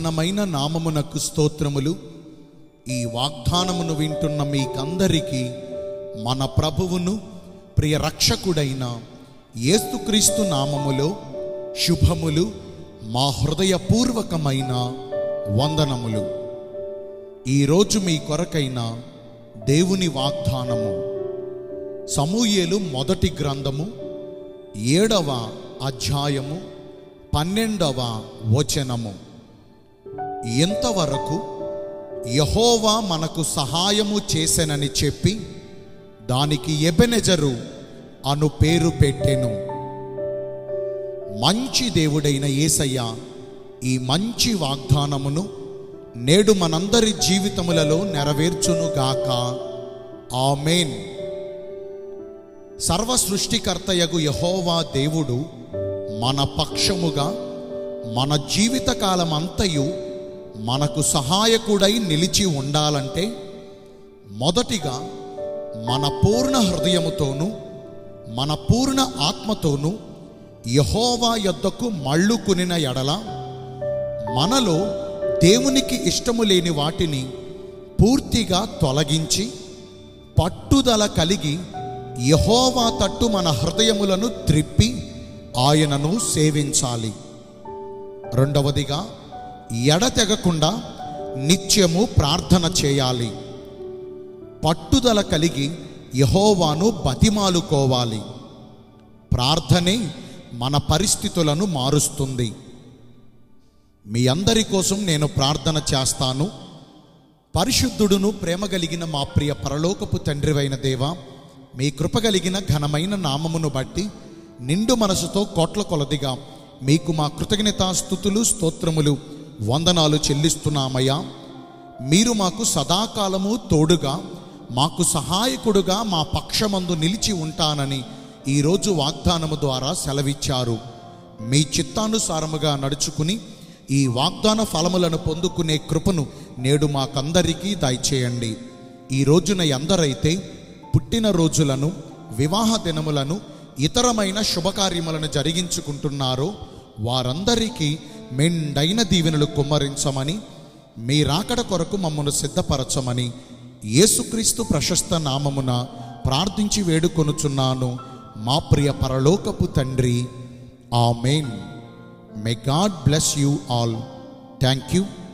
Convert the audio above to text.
ఘనమైన నామమునకు స్తోత్రములు ఈ వాగ్దానమును వింటున్న మీకందరికీ మన ప్రభువును ప్రియ రక్షకుడైన యేసుక్రీస్తు నామములో శుభములు మా హృదయపూర్వకమైన వందనములు ఈరోజు మీ కొరకైన దేవుని వాగ్దానము సమూయేలు మొదటి గ్రంథము ఏడవ అధ్యాయము పన్నెండవ వచనము ఎంతవరకు యహోవా మనకు సహాయము చేసెనని చెప్పి దానికి ఎబెనెజరు అను పేరు పెట్టెను మంచి దేవుడైన యేసయ్య ఈ మంచి వాగ్దానమును నేడు మనందరి జీవితములలో నెరవేర్చునుగాక ఆమెన్ సర్వ సృష్టికర్తయగు యహోవా దేవుడు మన పక్షముగా మన జీవితకాలం అంతయు మనకు సహాయకుడై నిలిచి ఉండాలంటే మొదటిగా మన పూర్ణ హృదయముతోనూ మన పూర్ణ ఆత్మతోనూ యహోవా యొద్దకు మళ్ళుకునిన ఎడల మనలో దేవునికి ఇష్టము లేని వాటిని పూర్తిగా తొలగించి పట్టుదల కలిగి యహోవా తట్టు మన హృదయములను త్రిప్పి ఆయనను సేవించాలి రెండవదిగా ఎడతెగకుండా నిత్యము ప్రార్థన చేయాలి పట్టుదల కలిగి యహోవాను బతిమాలుకోవాలి ప్రార్థనే మన పరిస్థితులను మారుస్తుంది మీ అందరి కోసం నేను ప్రార్థన చేస్తాను పరిశుద్ధుడును ప్రేమ కలిగిన మా ప్రియ పరలోకపు తండ్రివైన దేవా మీ కృప కలిగిన ఘనమైన నామమును బట్టి నిండు మనసుతో కోట్ల కొలదిగా మీకు మా కృతజ్ఞతాస్థుతులు స్తోత్రములు వందనాలు చెల్లిస్తున్నామయ్యా మీరు మాకు సదాకాలము తోడుగా మాకు సహాయకుడుగా మా పక్షమందు నిలిచి ఉంటానని ఈరోజు వాగ్దానము ద్వారా సెలవిచ్చారు మీ చిత్తానుసారముగా నడుచుకుని ఈ వాగ్దాన ఫలములను పొందుకునే కృపను నేడు మాకందరికీ దయచేయండి ఈ రోజున ఎందరైతే పుట్టిన రోజులను వివాహ దినములను ఇతరమైన శుభకార్యములను జరిగించుకుంటున్నారో వారందరికీ మెండైన దీవెనలు కుమ్మరించమని మీ రాకడ కొరకు మమ్మను సిద్ధపరచమని యేసుక్రీస్తు ప్రశస్త నామమున ప్రార్థించి వేడుకొనుచున్నాను మా ప్రియ పరలోకపు తండ్రి amen may God bless you all thank you